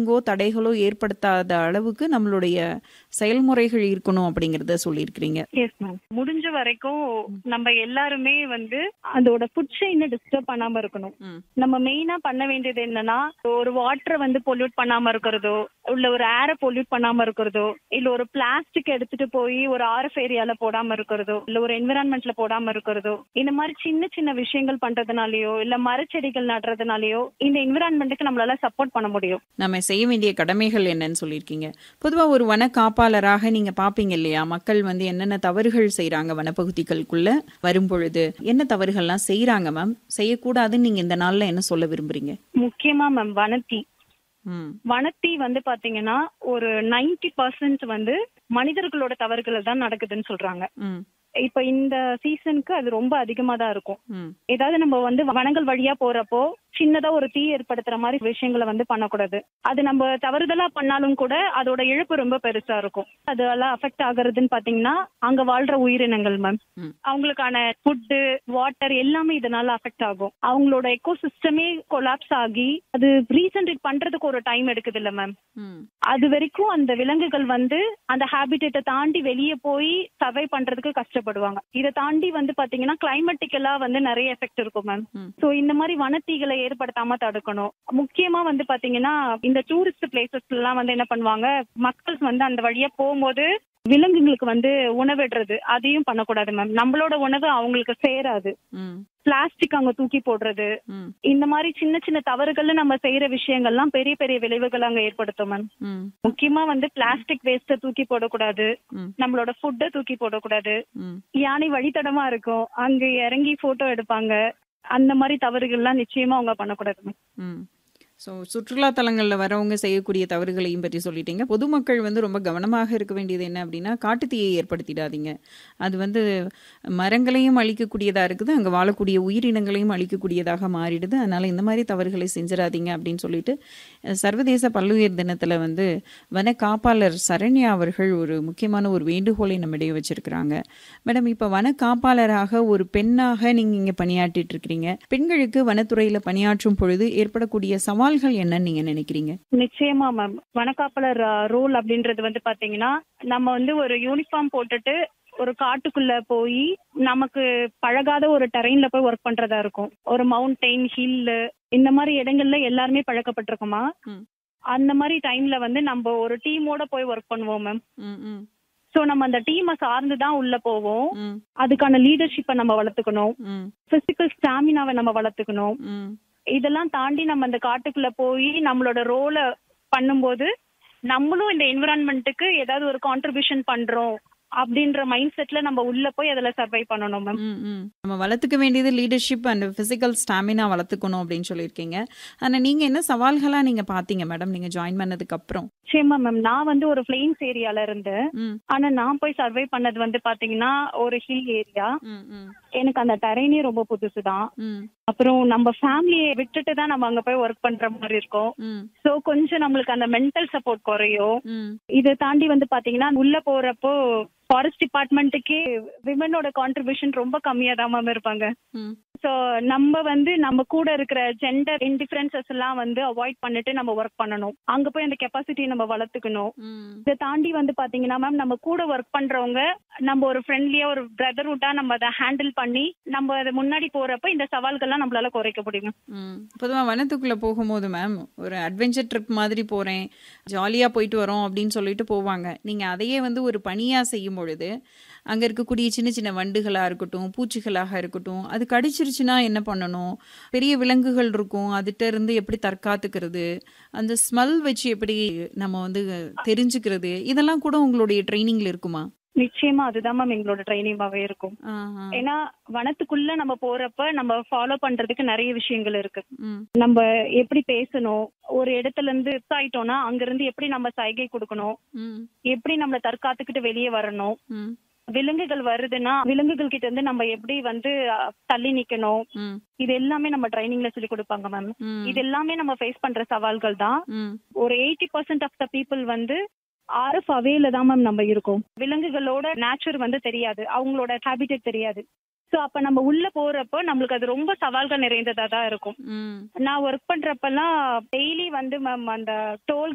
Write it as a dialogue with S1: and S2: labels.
S1: தீங்கோ தடைகளோ ஏற்படுத்தாத அளவுக்கு நம்மளுடைய செயல்முறைகள் இருக்கணும் அப்படிங்கறத சொல்லியிருக்கிறீங்க
S2: எஸ் மேம் முடிஞ்ச வரைக்கும் நம்ம எல்லாருமே வந்து அதோட ஃபுட் செயினை டிஸ்டர்ப் பண்ணாம இருக்கணும்
S1: ம்.
S2: நம்ம மெயினா பண்ண வேண்டியது என்னன்னா ஒரு வாட்டரை வந்து பொல்யூட் பண்ணாம இருக்கிறதோ இல்ல ஒரு ஏரை பொல்யூட் பண்ணாம இருக்கிறதோ இல்ல ஒரு பிளாஸ்டிக் எடுத்துட்டு போய் ஒரு ஆர்எஃப் ஏரியால போடாம இருக்கிறதோ இல்ல ஒரு என்விரான்மெண்ட்ல போடாம இருக்கிறதோ இந்த மாதிரி சின்ன சின்ன விஷயங்கள் பண்றதுனாலயோ இல்ல மரச்செடிகள் நடுறதுனாலயோ இந்த என்விரான்மெண்ட்டுக்கு நம்மளால சப்போர்ட் பண்ண முடியும்
S1: நம்ம செய்ய வேண்டிய கடமைகள் என்னன்னு சொல்லியிருக்கீங்க பொதுவா ஒரு வன காப்பாளராக நீங்க பாப்பீங்க இல்லையா மக்கள் வந்து என்னென்ன தவறுகள் செய்றாங்க வனப்பகுதிகளுக்குள்ள வரும்பொழுது என்ன தவறுகள்லாம் செய்றாங்க மேம் செய்யக்கூடாதுன்னு நீங்க இந்த நாள்ல என்ன சொல்ல விரும்புறீங்க
S2: முக்கியமா மேம் வனத்தி
S1: ம்
S2: வனத்தி வந்து பாத்தீங்கன்னா ஒரு 90% பர்சன்ட் வந்து மனிதர்களோட தவறுகள் தான் நடக்குதுன்னு சொல்றாங்க
S1: ம்
S2: இப்ப இந்த சீசனுக்கு அது ரொம்ப அதிகமா தான் இருக்கும்
S1: ம்
S2: ஏதாவது நம்ம வந்து வனங்கள் வழியா போறப்போ சின்னதா ஒரு தீ ஏற்படுத்துற மாதிரி விஷயங்களை வந்து பண்ணக்கூடாது அது நம்ம தவறுதலா பண்ணாலும் கூட அதோட இழப்பு ரொம்ப பெருசா இருக்கும் அதெல்லாம் அஃபெக்ட் ஆகுறதுன்னு பாத்தீங்கன்னா அங்க வாழ்ற உயிரினங்கள் மேம்
S1: ம்.
S2: அவங்களுக்கான ஃபுட்டு வாட்டர் எல்லாமே இதனால அஃபெக்ட் ஆகும் அவங்களோட எக்கோ சிஸ்டமே கொலாப்ஸ் ஆகி அது ரீசன்ரேட் பண்றதுக்கு ஒரு டைம் எடுக்குது இல்ல மேம்
S1: ம்
S2: அது வரைக்கும் அந்த விலங்குகள் வந்து அந்த ஹேபிட்டேட்டை தாண்டி வெளியே போய் சர்வை பண்றதுக்கு கஷ்டப்படுவாங்க இதை தாண்டி வந்து பாத்தீங்கன்னா கிளைமேட்டிக்கலா வந்து நிறைய எஃபெக்ட் இருக்கும் மேம்
S1: ம்.
S2: சோ இந்த மாதிரி வனத்தீகளை ஏற்படுத்தாம தடுக்கணும் முக்கியமா வந்து பாத்தீங்கன்னா இந்த டூரிஸ்ட் பிளேசஸ் எல்லாம் வந்து என்ன பண்ணுவாங்க மக்கள் வந்து அந்த வழியா போகும்போது விலங்குகளுக்கு வந்து உணவிடுறது அதையும் பண்ணக்கூடாது மேம் நம்மளோட உணவு அவங்களுக்கு சேராது
S1: ம்
S2: பிளாஸ்டிக் அங்க தூக்கி போடுறது
S1: ம்
S2: இந்த மாதிரி சின்ன சின்ன தவறுகள்ல நம்ம செய்யற விஷயங்கள்லாம் பெரிய பெரிய விளைவுகள் அங்க ஏற்படுத்தும் மேம்
S1: ம்
S2: முக்கியமா வந்து பிளாஸ்டிக் வேஸ்ட தூக்கி போடக்கூடாது
S1: ம்.
S2: நம்மளோட ஃபுட்டை தூக்கி போடக்கூடாது
S1: ம்
S2: யானை வழித்தடமா இருக்கும் அங்க இறங்கி போட்டோ எடுப்பாங்க அந்த மாதிரி தவறுகள்லாம் நிச்சயமா அவங்க பண்ணக்கூடாது மேம்.
S1: ம் ஸோ சுற்றுலா தலங்களில் வரவங்க செய்யக்கூடிய தவறுகளையும் பற்றி சொல்லிட்டீங்க பொதுமக்கள் வந்து ரொம்ப கவனமாக இருக்க வேண்டியது என்ன அப்படின்னா காட்டுத்தீயை ஏற்படுத்திடாதீங்க அது வந்து மரங்களையும் அழிக்கக்கூடியதாக இருக்குது அங்கே வாழக்கூடிய உயிரினங்களையும் அழிக்கக்கூடியதாக மாறிடுது அதனால் இந்த மாதிரி தவறுகளை செஞ்சிடாதீங்க அப்படின்னு சொல்லிட்டு அஹ், சர்வதேச பல்லுயிர் தினத்தில் வந்து வன காப்பாளர் சரண்யா அவர்கள் ஒரு முக்கியமான ஒரு வேண்டுகோளை நம்மிடையே வச்சிருக்கிறாங்க மேடம் இப்போ வன காப்பாளராக ஒரு பெண்ணாக நீங்கள் இங்கே பணியாற்றிட்டு இருக்கிறீங்க பெண்களுக்கு வனத்துறையில் பணியாற்றும் பொழுது ஏற்படக்கூடிய சவால்கள் என்னன்னு நீங்கள் நினைக்கிறீங்க
S2: நிச்சயமா மேம் வனக்காப்பலர் ரோல் அப்படின்றது வந்து பாத்தீங்கன்னா நம்ம வந்து ஒரு யூனிஃபார்ம் போட்டுட்டு ஒரு காட்டுக்குள்ள போய் நமக்கு பழகாத ஒரு டெரெயின்ல போய் ஒர்க் பண்றதா இருக்கும் ஒரு மவுண்டெயின் ஹில்லு இந்த மாதிரி இடங்கள்ல எல்லாருமே பழக்கப்பட்டிருக்கோமா
S1: ம்.
S2: அந்த மாதிரி டைம்ல வந்து நம்ம ஒரு டீமோட போய் ஒர்க் பண்ணுவோம் மேம்
S1: ம் ம்
S2: சோ நம்ம அந்த டீமை சார்ந்து தான் உள்ள போவோம்
S1: ம்
S2: அதுக்கான லீடர்ஷிப்பை நம்ம வளர்த்துக்கணும்
S1: ம்
S2: பிசிக்கல் ஸ்டாமினாவை நம்ம வளர்த்துக்கணும்
S1: ம்
S2: இதெல்லாம் தாண்டி நம்ம அந்த காட்டுக்குள்ள போய் நம்மளோட ரோலை பண்ணும்போது நம்மளும் இந்த என்விரான்மெண்ட்டுக்கு ஏதாவது ஒரு கான்ட்ரிபியூஷன் பண்றோம் அப்படின்ற மைண்ட் செட்ல நம்ம உள்ள போய் அதுல சர்வை பண்ணணும் மேம்
S1: ம், ம். நம்ம வளர்த்துக்க வேண்டியது லீடர்ஷிப் அண்ட் ஃபிசிக்கல் ஸ்டாமினா வளர்த்துக்கணும் அப்படின்னு சொல்லியிருக்கீங்க ஆனால் நீங்கள் என்ன சவால்களாக நீங்கள் பார்த்தீங்க மேடம் நீங்கள் ஜாயின் பண்ணதுக்கு அப்புறம்
S2: நிச்சயமா மேம் நான் வந்து ஒரு பிளெயின்ஸ் ஏரியால இருந்தேன்
S1: ம்
S2: ஆனா நான் போய் சர்வை பண்ணது வந்து பாத்தீங்கன்னா ஒரு ஹில் ஏரியா
S1: ம் ம்
S2: எனக்கு அந்த டெரைனே ரொம்ப புதுசு தான்
S1: ம்
S2: அப்புறம் நம்ம ஃபேமிலியை விட்டுட்டு தான் நம்ம அங்க போய் ஒர்க் பண்ற மாதிரி இருக்கும்
S1: ம்
S2: சோ கொஞ்சம் நம்மளுக்கு அந்த மென்டல் சப்போர்ட் குறையும்
S1: ம்
S2: இதை தாண்டி வந்து பாத்தீங்கன்னா உள்ள போறப்போ ஃபாரஸ்ட் டிபார்ட்மெண்ட்டுக்கே விமனோட கான்ட்ரிபியூஷன் ரொம்ப கம்மியா தான் மேம் இருப்பாங்க
S1: ம்
S2: ஸோ நம்ம வந்து நம்ம கூட இருக்கிற ஜெண்டர் இன்டிஃபரன்சஸ் எல்லாம் வந்து அவாய்ட் பண்ணிட்டு நம்ம ஒர்க் பண்ணணும் அங்க போய் அந்த கெப்பாசிட்டியை நம்ம வளர்த்துக்கணும்
S1: ம்
S2: இதை தாண்டி வந்து பாத்தீங்கன்னா மேம் நம்ம கூட ஒர்க் பண்றவங்க நம்ம ஒரு ஃப்ரெண்ட்லியா ஒரு பிரதர்ஹுட்டா நம்ம அதை ஹேண்டில் பண்ணி நம்ம அதை முன்னாடி போறப்ப இந்த சவால்கள்லாம் நம்மளால குறைக்க முடியும்
S1: ம் பொதுவாக வனத்துக்குள்ளே போகும்போது மேம் ஒரு அட்வென்ச்சர் ட்ரிப் மாதிரி போகிறேன் ஜாலியாக போயிட்டு வரோம் அப்படின்னு சொல்லிட்டு போவாங்க நீங்கள் அதையே வந்து ஒரு பணியாக செய்யும் பொழுது அங்கே இருக்கக்கூடிய சின்ன சின்ன வண்டுகளாக இருக்கட்டும் பூச்சிகளாக இருக்கட்டும் அது கடிச்சிருச்சுன்னா என்ன பண்ணணும் பெரிய விலங்குகள் இருக்கும் அதுகிட்ட இருந்து எப்படி தற்காத்துக்கிறது அந்த ஸ்மெல் வச்சு எப்படி நம்ம வந்து தெரிஞ்சுக்கிறது இதெல்லாம் கூட உங்களுடைய ட்ரைனிங்கில் இருக்குமா
S2: நிச்சயமா அதுதான் மேம் எங்களோட ட்ரைனிங்காவே இருக்கும்
S1: ஆ ஆ.
S2: ஏன்னா வனத்துக்குள்ள நம்ம போறப்ப நம்ம ஃபாலோ பண்றதுக்கு நிறைய விஷயங்கள் இருக்கு
S1: ம்
S2: நம்ம எப்படி பேசணும் ஒரு இடத்துல இருந்து மிஸ் ஆயிட்டோம்னா அங்க இருந்து எப்படி நம்ம சைகை கொடுக்கணும்
S1: ம்
S2: எப்படி நம்மள தற்காத்துக்கிட்டு வெளியே வரணும்
S1: ம்
S2: விலங்குகள் வருதுன்னா விலங்குகள் கிட்ட இருந்து நம்ம எப்படி வந்து அஹ், தள்ளி நிக்கணும்
S1: ம்
S2: இது எல்லாமே நம்ம ட்ரைனிங்ல சொல்லி கொடுப்பாங்க மேம்
S1: ம்
S2: இது எல்லாமே நம்ம ஃபேஸ் பண்ற சவால்கள் தான்
S1: ம்
S2: ஒரு eighty percent of the people வந்து ஆர்எஃப் அவேல தான் மேம் நம்ம இருக்கோம் விலங்குகளோட நேச்சர் வந்து தெரியாது அவங்களோட ஹேபிட்டட் தெரியாது ஸோ அப்ப நம்ம உள்ள போறப்போ நம்மளுக்கு அது ரொம்ப சவால்கள் நிறைந்ததா தான் இருக்கும்
S1: ம்
S2: நான் ஒர்க் பண்றப்பெல்லாம் டெய்லி வந்து மேம் அந்த டோல்